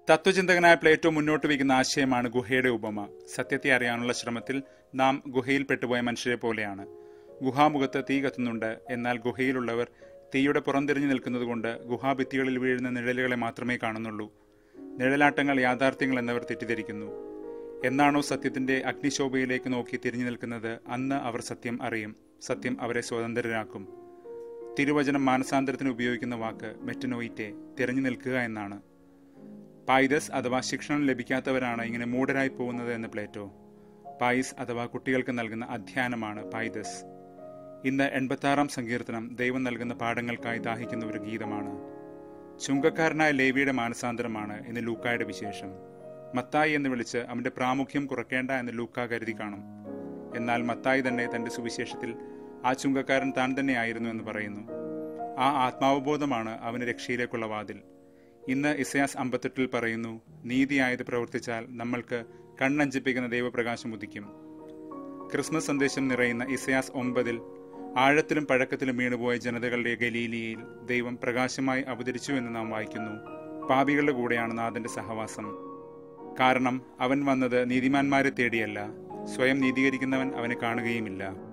തത്വചിന്തകനായ Plato മുന്നോട്ട് വയ്ക്കുന്ന ആശയമാണ് ഗുഹയുടെ ഉപമ സത്യത്തെ അറിയാനുള്ള ശ്രമത്തിൽ നാം ഗുഹയിൽ പെട്ടുപോയ മനുഷ്യരെ പോലെയാണ് ഗുഹാമുഖത്ത് തീ കത്തുന്നുണ്ട് എന്നാൽ ഗുഹയിലുള്ളവർ തീയുടെ പുറംതിരിഞ്ഞു നിൽക്കുന്നതുകൊണ്ട് ഗുഹാഭിത്തികളിൽ വീഴുന്ന നിഴലുകളെ മാത്രമേ കാണുന്നുള്ളൂ നിഴലാട്ടങ്ങൾ യാഥാർത്ഥ്യങ്ങൾ എന്നവർ തെറ്റിദ്ധരിക്കുന്നു എന്നാണോ സത്യത്തിന്റെ അഗ്നിശോഭയിലേക്ക് നോക്കി തിരിഞ്ഞു നിൽക്കുന്നത് അന്ന് അവർ സത്യം അറിയും സത്യം അവരെ സ്വതന്ത്രരാക്കും തിരുവചനം മാനസാന്തരത്തിന് ഉപയോഗിക്കുന്ന വാക്ക് മെറ്റനോയിറ്റെ തിരഞ്ഞു നിൽക്കുക എന്നാണ് പായിദസ് അഥവാ ശിക്ഷണം ലഭിക്കാത്തവരാണ് ഇങ്ങനെ മൂഢരായി പോകുന്നത് എന്ന് പ്ലേറ്റോ പായിസ് അഥവാ കുട്ടികൾക്ക് നൽകുന്ന അധ്യയനമാണ് പായിദസ് ഇന്ന് എൺപത്താറാം സങ്കീർത്തനം ദൈവം നൽകുന്ന പാഠങ്ങൾക്കായി ദാഹിക്കുന്ന ഒരു ഗീതമാണ് ചുങ്കക്കാരനായ ലേവിയുടെ മാനസാന്തരമാണ് ഇന്ന് ലൂക്കായുടെ വിശേഷം മത്തായി എന്ന് വിളിച്ച് അവന്റെ പ്രാമുഖ്യം കുറയ്ക്കേണ്ട എന്ന് ലൂക്ക കരുതി കാണും എന്നാൽ മത്തായി തന്നെ തന്റെ സുവിശേഷത്തിൽ ആ ചുങ്കക്കാരൻ താൻ തന്നെയായിരുന്നു എന്ന് പറയുന്നു ആ ആത്മാവബോധമാണ് അവന് രക്ഷയിലേക്കുള്ള വാതിൽ ഇന്ന് ഇസയാസ് അമ്പത്തെട്ടിൽ പറയുന്നു നീതിയായത് പ്രവർത്തിച്ചാൽ നമ്മൾക്ക് കണ്ണഞ്ചിപ്പിക്കുന്ന ദൈവപ്രകാശം ഉദിക്കും ക്രിസ്മസ് സന്ദേശം നിറയുന്ന ഇസയാസ് ഒമ്പതിൽ ആഴത്തിലും പഴക്കത്തിലും വീണുപോയ ജനതകളുടെ ഗലീലിയയിൽ ദൈവം പ്രകാശമായി അവതരിച്ചു എന്ന് നാം വായിക്കുന്നു പാപികളുടെ കൂടെയാണ് നാഥന്റെ സഹവാസം കാരണം അവൻ വന്നത് നീതിമാന്മാരെ തേടിയല്ല സ്വയം നീതീകരിക്കുന്നവൻ അവനെ കാണുകയുമില്ല